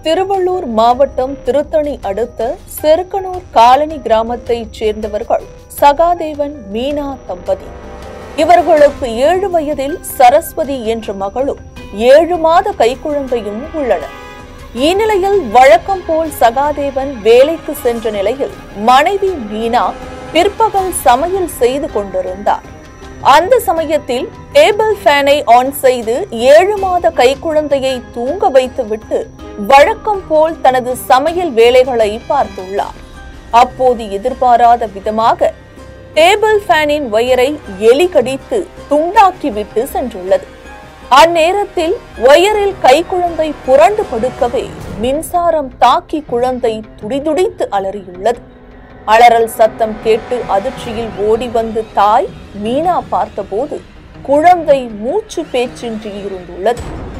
திருவள்ளூர் மாவட்டம் திருத்தணி அடுத்த செருக்கனூர் காலனி கிராமத்தைச் சேர்ந்தவர்கள் சகாதேவன் மீனா தம்பதி இவர்களுக்கு ஏழு வயதில் சரஸ்வதி என்ற மகளும் ஏழு மாத கைக்குழந்தையும் உள்ளனர் இந்நிலையில் வழக்கம் போல் சகாதேவன் வேலைக்கு சென்ற நிலையில் மனைவி மீனா பிற்பகல் சமையல் செய்து கொண்டிருந்தார் அந்த சமயத்தில் டேபிள் ஃபேனை ஆன் செய்து ஏழு மாத கைக்குழந்தையை தூங்க வைத்துவிட்டு வழக்கம் போல் தனது சமையல் வேலைகளை பார்த்துள்ளார் அப்போது எதிர்பாராத விதமாக டேபிள் ஃபேனின் ஒயரை எலி கடித்து துண்டாக்கிவிட்டு சென்றுள்ளது அந்நேரத்தில் ஒயரில் கைக்குழந்தை புரண்டு படுக்கவே மின்சாரம் தாக்கி குழந்தை துடிதுடித்து அலறியுள்ளது அலறல் சத்தம் கேட்டு அதிர்ச்சியில் ஓடி வந்து தாய் மீனா பார்த்தபோது குழந்தை மூச்சு பேச்சின்றி இருந்துள்ளது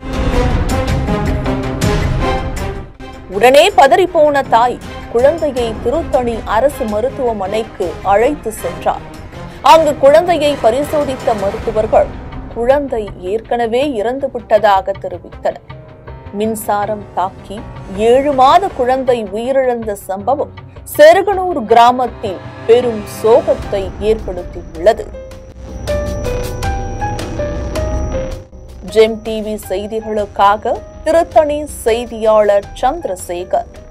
உடனே பதறிப்போன தாய் குழந்தையை திருத்தணி அரசு மருத்துவமனைக்கு அழைத்து சென்றார் அங்கு குழந்தையை பரிசோதித்த மருத்துவர்கள் குழந்தை ஏற்கனவே இறந்து விட்டதாக தெரிவித்தனர் மின்சாரம் தாக்கி ஏழு மாத குழந்தை உயிரிழந்த சம்பவம் செருகனூர் கிராமத்தில் பெரும் சோகத்தை ஏற்படுத்தியுள்ளது ஜெம் டிவி செய்திகளுக்காக திருத்தணி செய்தியாளர் சந்திரசேகர்